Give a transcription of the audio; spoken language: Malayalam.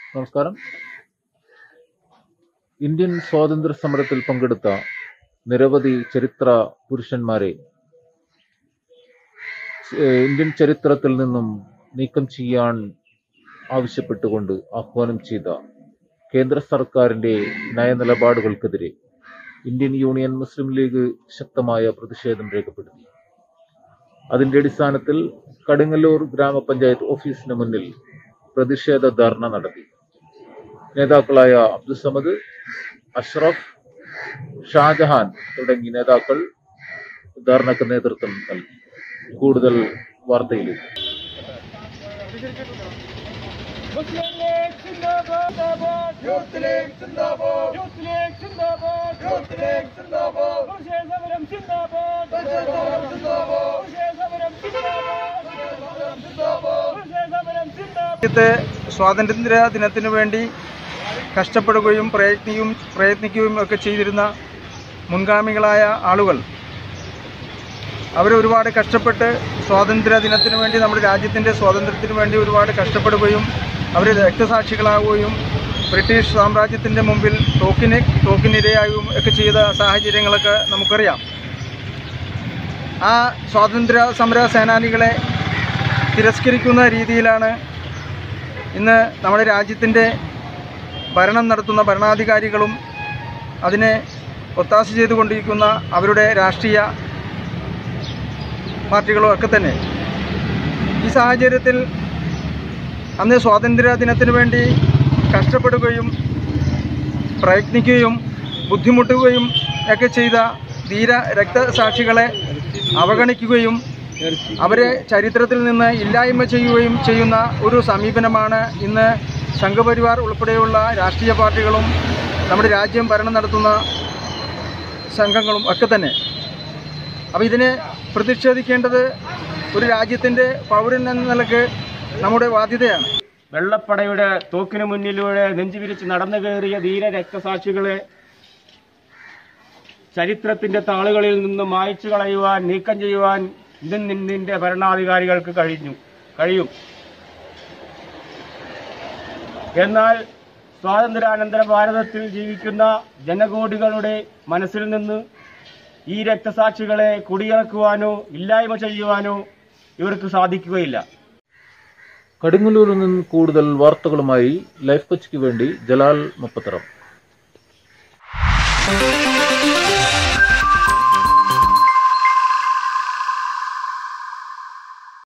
നമസ്കാരം ഇന്ത്യൻ സ്വാതന്ത്ര്യ സമരത്തിൽ പങ്കെടുത്ത നിരവധി ചരിത്ര പുരുഷന്മാരെ ഏഹ് ഇന്ത്യൻ ചരിത്രത്തിൽ നിന്നും നീക്കം ചെയ്യാൻ ആവശ്യപ്പെട്ടുകൊണ്ട് ആഹ്വാനം ചെയ്ത കേന്ദ്ര സർക്കാരിന്റെ നയനിലപാടുകൾക്കെതിരെ ഇന്ത്യൻ യൂണിയൻ മുസ്ലിം ലീഗ് ശക്തമായ പ്രതിഷേധം രേഖപ്പെടുത്തി അതിന്റെ അടിസ്ഥാനത്തിൽ കടുങ്ങല്ലൂർ ഗ്രാമപഞ്ചായത്ത് ഓഫീസിന് മുന്നിൽ പ്രതിഷേധ ധർണ നടത്തി നേതാക്കളായ അബ്ദുസമദ് അഷ്റഫ് ഷാജഹാൻ തുടങ്ങിയ നേതാക്കൾ ധർണക്ക് നേതൃത്വം നൽകി കൂടുതൽ വാർത്തയിലേക്ക് മുസ്ലിം ലീഗ് സിന്ദാബാദ് യൂത്ത് ലീഗ് സിന്ദാബാദ് യൂത്ത് ലീഗ് സിന്ദാബാദ് യൂത്ത് ലീഗ് സിന്ദാബാദ് പ്രതിഷേധ സമരം സിന്ദാബാദ് പ്രതിഷേധ സമരം സിന്ദാബാദ് പ്രതിഷേധ സമരം സിന്ദാബാദ് പ്രതിഷേധ സമരം സിന്ദാബാദ് രാജ്യത്തെ സ്വാതന്ത്ര്യ ദിനത്തിന് വേണ്ടി കഷ്ടപ്പെടുകയും പ്രയത്നിയും പ്രയത്നിക്കുകയും ഒക്കെ ചെയ്തിരുന്ന മുൻഗാമികളായ ആളുകൾ അവരൊരുപാട് കഷ്ടപ്പെട്ട് സ്വാതന്ത്ര്യ ദിനത്തിന് വേണ്ടി നമ്മുടെ രാജ്യത്തിൻ്റെ സ്വാതന്ത്ര്യത്തിന് വേണ്ടി ഒരുപാട് കഷ്ടപ്പെടുകയും അവർ രക്തസാക്ഷികളാവുകയും ബ്രിട്ടീഷ് സാമ്രാജ്യത്തിൻ്റെ മുമ്പിൽ തോക്കിന് തോക്കിനിരയാകുകയും ഒക്കെ ചെയ്ത സാഹചര്യങ്ങളൊക്കെ നമുക്കറിയാം ആ സ്വാതന്ത്ര്യ സമര സേനാനികളെ തിരസ്കരിക്കുന്ന രീതിയിലാണ് ഇന്ന് നമ്മുടെ രാജ്യത്തിൻ്റെ ഭരണം നടത്തുന്ന ഭരണാധികാരികളും അതിനെ ഒത്താശ ചെയ്തുകൊണ്ടിരിക്കുന്ന അവരുടെ രാഷ്ട്രീയ പാർട്ടികളും ഒക്കെ തന്നെ ഈ സാഹചര്യത്തിൽ അന്ന് സ്വാതന്ത്ര്യ ദിനത്തിന് വേണ്ടി കഷ്ടപ്പെടുകയും പ്രയത്നിക്കുകയും ബുദ്ധിമുട്ടുകയും ഒക്കെ ചെയ്ത ധീര രക്തസാക്ഷികളെ അവഗണിക്കുകയും അവരെ ചരിത്രത്തിൽ നിന്ന് ഇല്ലായ്മ ചെയ്യുകയും ചെയ്യുന്ന ഒരു സമീപനമാണ് ഇന്ന് സംഘപരിവാർ ഉൾപ്പെടെയുള്ള രാഷ്ട്രീയ പാർട്ടികളും നമ്മുടെ രാജ്യം ഭരണം നടത്തുന്ന സംഘങ്ങളും ഒക്കെ തന്നെ അപ്പോൾ ഇതിനെ പ്രതിഷേധിക്കേണ്ടത് ഒരു രാജ്യത്തിൻ്റെ പൗരൻ എന്ന നിലക്ക് നമ്മുടെ ബാധ്യതയാണ് വെള്ളപ്പടയുടെ തോക്കിന് മുന്നിലൂടെ നെഞ്ചുവിരിച്ച് നടന്നു കയറിയ ധീര രക്തസാക്ഷികളെ ചരിത്രത്തിന്റെ താളുകളിൽ നിന്ന് മായ്ച്ചു കളയുവാൻ നീക്കം ചെയ്യുവാൻ ഇതിൽ നിന്നിന്റെ ഭരണാധികാരികൾക്ക് കഴിഞ്ഞു കഴിയും എന്നാൽ സ്വാതന്ത്ര്യാനന്തര ഭാരതത്തിൽ ജീവിക്കുന്ന ജനകോടികളുടെ മനസ്സിൽ നിന്ന് ഈ രക്തസാക്ഷികളെ കുടിയിറക്കുവാനോ ഇല്ലായ്മ ചെയ്യുവാനോ ഇവർക്ക് സാധിക്കുകയില്ല കടുങ്ങല്ലൂരിൽ നിന്ന് കൂടുതൽ വാർത്തകളുമായി ലൈഫ് കൊച്ചിക്ക് വേണ്ടി ജലാൽ മുപ്പത്തറം